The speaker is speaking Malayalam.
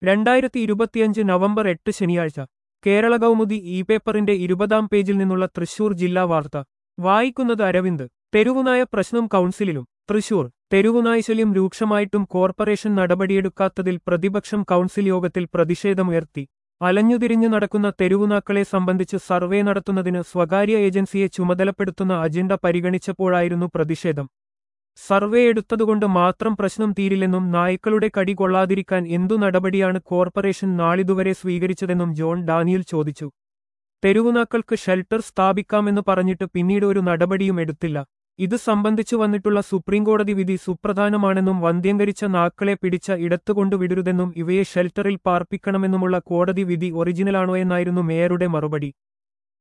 രണ്ടായിരത്തി ഇരുപത്തിയഞ്ച് നവംബർ എട്ട് ശനിയാഴ്ച കേരള കൗമുദി ഇ പേപ്പറിന്റെ ഇരുപതാം പേജിൽ നിന്നുള്ള തൃശൂർ ജില്ലാ വാർത്ത വായിക്കുന്നത് അരവിന്ദ് തെരുവുനായ പ്രശ്നം കൗൺസിലിലും തൃശൂർ തെരുവുനായ ശല്യം രൂക്ഷമായിട്ടും കോർപ്പറേഷൻ നടപടിയെടുക്കാത്തതിൽ പ്രതിപക്ഷം കൗൺസിൽ യോഗത്തിൽ പ്രതിഷേധമുയർത്തി അലഞ്ഞുതിരിഞ്ഞു നടക്കുന്ന തെരുവുനാക്കളെ സംബന്ധിച്ച് സർവേ നടത്തുന്നതിന് സ്വകാര്യ ഏജൻസിയെ ചുമതലപ്പെടുത്തുന്ന അജണ്ട പരിഗണിച്ചപ്പോഴായിരുന്നു പ്രതിഷേധം സർവേ എടുത്തതുകൊണ്ട് മാത്രം പ്രശ്നം തീരില്ലെന്നും നായ്ക്കളുടെ കടി കൊള്ളാതിരിക്കാൻ എന്തു നടപടിയാണ് കോർപ്പറേഷൻ നാളിതുവരെ സ്വീകരിച്ചതെന്നും ജോൺ ഡാനിയൽ ചോദിച്ചു തെരുവുനാക്കൾക്ക് ഷെൽട്ടർ സ്ഥാപിക്കാമെന്ന് പറഞ്ഞിട്ട് പിന്നീട് ഒരു നടപടിയും എടുത്തില്ല ഇത് സംബന്ധിച്ചു വന്നിട്ടുള്ള സുപ്രീംകോടതി വിധി സുപ്രധാനമാണെന്നും വന്ധ്യംകരിച്ച നാക്കളെ പിടിച്ച ഇടത്തുകൊണ്ടു വിടരുതെന്നും ഇവയെ ഷെൽട്ടറിൽ പാർപ്പിക്കണമെന്നുമുള്ള കോടതി വിധി ഒറിജിനലാണോ എന്നായിരുന്നു മേയറുടെ മറുപടി